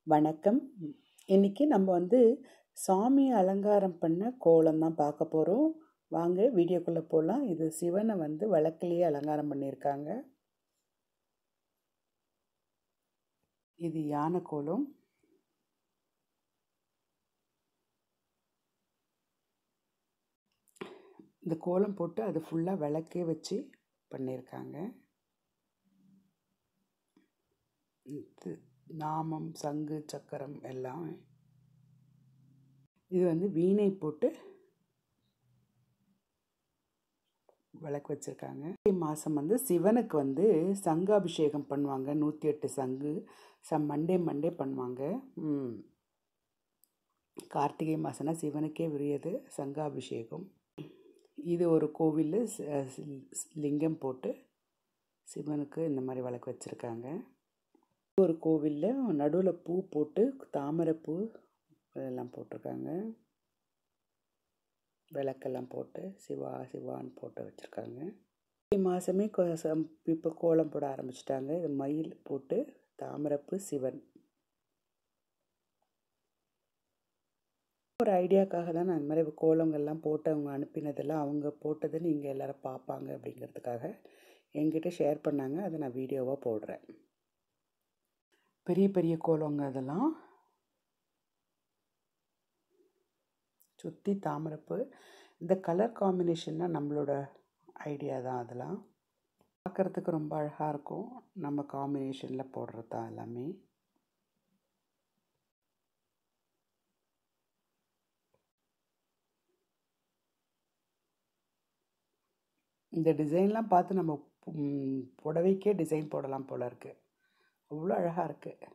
வணக்கம் இன்னைக்கு நம்ம வந்து சாமி அலங்காரம் பண்ண கோலம் தான் பார்க்க போகிறோம் வாங்க வீடியோக்குள்ளே போகலாம் இது சிவனை வந்து விளக்குலேயே அலங்காரம் பண்ணியிருக்காங்க இது யானை கோலம் இந்த கோலம் போட்டு அது ஃபுல்லாக விளக்கே வச்சு பண்ணியிருக்காங்க இது நாமம் சங்கு சக்கரம் எல்லாம் இது வந்து வீணை போட்டு விளக்கு வச்சுருக்காங்க மாதம் வந்து சிவனுக்கு வந்து சங்கு அபிஷேகம் பண்ணுவாங்க நூற்றி எட்டு சங்கு ச மண்டே மண்டே பண்ணுவாங்க கார்த்திகை மாதம்னா சிவனுக்கே உரியது சங்காபிஷேகம் இது ஒரு கோவிலில் லிங்கம் போட்டு சிவனுக்கு இந்த மாதிரி விளக்கு வச்சுருக்காங்க ஒரு கோவிலில் நடுவில் பூ போட்டு தாமரைப்பூ இதெல்லாம் போட்டிருக்காங்க விளக்கெல்லாம் போட்டு சிவா சிவான்னு போட்டு வச்சுருக்காங்க மாதமே இப்போ கோலம் போட ஆரம்பிச்சிட்டாங்க இது மயில் போட்டு தாமரைப்பூ சிவன் ஒரு ஐடியாக்காக தான் நான் இந்த மாதிரி கோலங்கள்லாம் போட்டு அவங்க அனுப்பினதெல்லாம் அவங்க போட்டது நீங்கள் எல்லோரும் பார்ப்பாங்க அப்படிங்கிறதுக்காக என்கிட்ட ஷேர் பண்ணாங்க அதை நான் வீடியோவாக போடுறேன் பெரிய பெரிய கோலங்க அதெல்லாம் சுற்றி தாமரைப்பு இந்த கலர் காம்பினேஷன்னா நம்மளோட ஐடியா தான் அதெல்லாம் பார்க்குறதுக்கு ரொம்ப அழகாக இருக்கும் நம்ம காம்பினேஷனில் போடுறது தான் எல்லாமே இந்த டிசைன்லாம் பார்த்து நம்ம புடவைக்கே டிசைன் போடலாம் போல இருக்குது அவ்வளோ அழகாக இருக்குது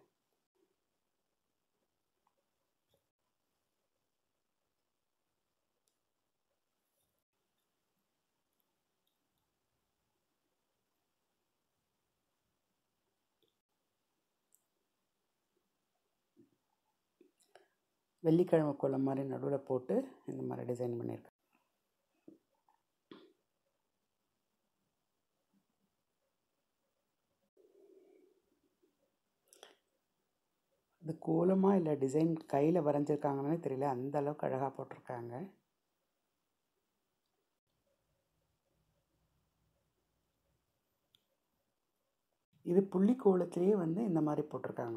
வெள்ளிக்கிழமை கோலம் மாதிரி நடுவில் போட்டு இந்த மாதிரி டிசைன் பண்ணியிருக்கேன் இது கோலமாக இல்லை டிசைன் கையில் வரைஞ்சிருக்காங்கன்னு தெரியல அந்த அளவுக்கு அழகாக போட்டிருக்காங்க இது புள்ளி கோலத்திலேயே வந்து இந்த மாதிரி போட்டிருக்காங்க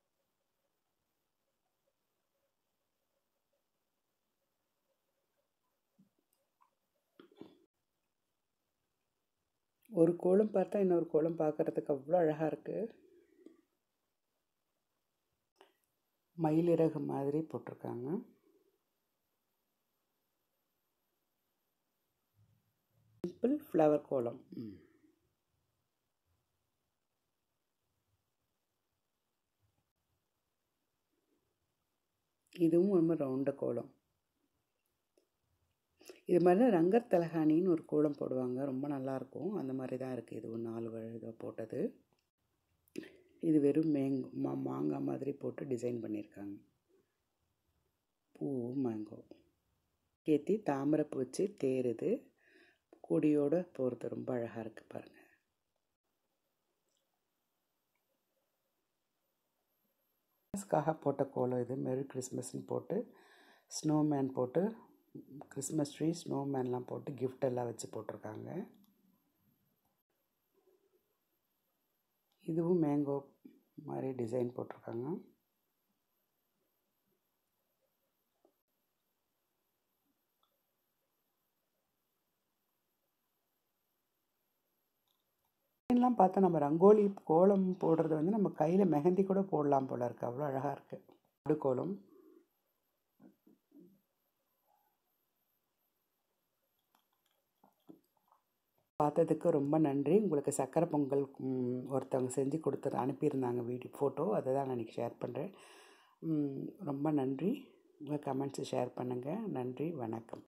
ஒரு கோலம் பார்த்தா இன்னொரு கோலம் பார்க்குறதுக்கு அவ்வளோ அழகாக இருக்குது மயிலிறகு மாதிரி போட்டிருக்காங்க சிம்பிள் ஃப்ளவர் கோலம் இதுவும் ரொம்ப ரவுண்ட கோலம் இது மாதிரி ரங்கர் தலகாணின்னு ஒரு கோலம் போடுவாங்க ரொம்ப நல்லாயிருக்கும் அந்த மாதிரி தான் இருக்குது இது ஒரு நாலு இதை போட்டது இது வெறும் மேங் மா மாங்காய் மாதிரி போட்டு டிசைன் பண்ணியிருக்காங்க பூ மேங்கோ ஏற்றி தாமரைப்பூ வச்சு தேருது கொடியோடு போகிறது ரொம்ப அழகாக இருக்குது பாருங்கள் கிறிஸ்மஸ்க்காக போட்ட கோலம் இது மெரி கிறிஸ்மஸ்ன்னு போட்டு ஸ்னோமேன் போட்டு கிறிஸ்மஸ் ட்ரீ ஸ்னோமேன்லாம் போட்டு கிஃப்ட் எல்லாம் வச்சு போட்டிருக்காங்க இதுவும் மேங்கோ மாதிரி டிசைன் போட்டிருக்காங்க டிசைன்லாம் பார்த்தா நம்ம ரங்கோலி கோலம் போடுறது வந்து நம்ம கையில் மெஹந்தி கூட போடலாம் போல இருக்குது அவ்வளோ அழகாக இருக்குது ஆடு கோலம் பார்த்ததுக்கு ரொம்ப நன்றி உங்களுக்கு சக்கரை பொங்கல் ஒருத்தவங்க செஞ்சு கொடுத்து அனுப்பியிருந்தாங்க வீடியோ ஃபோட்டோ அதை தான் நான் இன்றைக்கி ஷேர் பண்ணுறேன் ரொம்ப நன்றி உங்கள் கமெண்ட்ஸை ஷேர் பண்ணுங்கள் நன்றி வணக்கம்